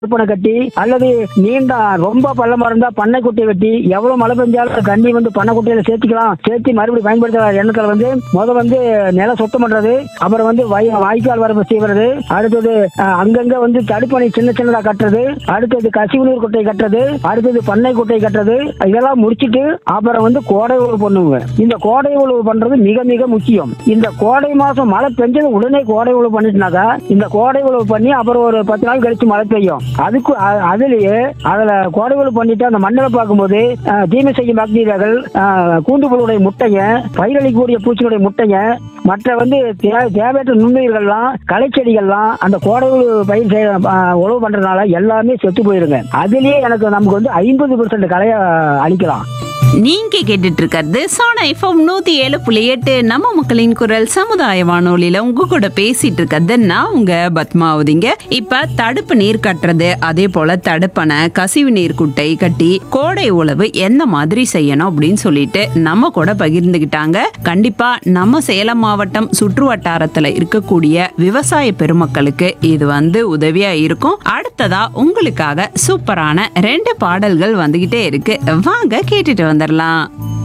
தடுப்பணை கட்டி அல்லது நீண்ட ரொம்ப பள்ளமா இருந்தா பண்ணை குட்டை வெட்டி எவ்வளவு மழை பெஞ்சாலும் தண்ணி வந்து பண்ணை குட்டையில சேர்த்துக்கலாம் சேர்த்து மறுபடியும் பயன்படுத்த எண்ணத்துல வந்து முத வந்து நிலம் சுத்தம் பண்றது அப்புறம் வந்து வய வாய்க்கால் வரப்பு செய்வது அடுத்தது அஹ், அங்கங்க வந்து தடுப்பணை சின்ன சின்னதா கட்டுறது அடுத்தது கசிவு நீர் குட்டை கட்டுறது அடுத்தது பண்ணை குட்டை கட்டுறது இதெல்லாம் முடிச்சிட்டு அப்புறம் வந்து கோடை உழவு பண்ணுவோங்க இந்த கோடை உழவு பண்றது மிக மிக முக்கியம் இந்த கோடை மாசம் மழை பெஞ்சது உடனே கோடை உழவு பண்ணிட்டுனாக்கா இந்த கோடை உழவு பண்ணி அப்புறம் ஒரு பத்து நாள் கழிச்சு மழை பெய்யும் அதுக்கு அ- அதுலயே அதுல கோடை உழவு பண்ணிட்டு அந்த மண்ணில் பார்க்கும்போது அஹ், தீமை செய்யும் பாக்டீரியாக்கள் அஹ், கூண்டுப்புழுடைய முட்டைங்க பயிரளிக்கக்கூடிய பூச்சிகளுடைய முட்டைங்க மற்ற வந்து தே- தேவையற்ற நுண்ணுயிர்கள்லாம் களைச்செடிகள்லாம் அந்த கோடை உழவு பயிர் செய்ய அஹ், உழவு பண்றதுனால எல்லாமே செத்து போயிருங்க அதுலயே எனக்கு நமக்கு வந்து ஐம்பது பெர்சன்ட் களைய அழிக்கலாம் நீங்க கேட்டுட்டு இருக்கிறது சோனா எஃப்எம் நூத்தி ஏழு புள்ளி எட்டு நம்ம மக்களின் குரல் சமுதாய வானொலியில உங்க கூட பேசிட்டு இருக்கிறது நான் உங்க பத்மாவதிங்க இப்ப தடுப்பு நீர் கட்டுறது அதே போல தடுப்பணை கசிவு நீர் குட்டை கட்டி கோடை உழவு எந்த மாதிரி செய்யணும் அப்படின்னு சொல்லிட்டு நம்ம கூட பகிர்ந்துகிட்டாங்க கண்டிப்பா நம்ம சேலம் மாவட்டம் சுற்று வட்டாரத்துல இருக்கக்கூடிய விவசாய பெருமக்களுக்கு இது வந்து உதவியா இருக்கும் அடுத்ததா உங்களுக்காக சூப்பரான ரெண்டு பாடல்கள் வந்துகிட்டே இருக்கு வாங்க கேட்டுட்டு வந்துடலாம்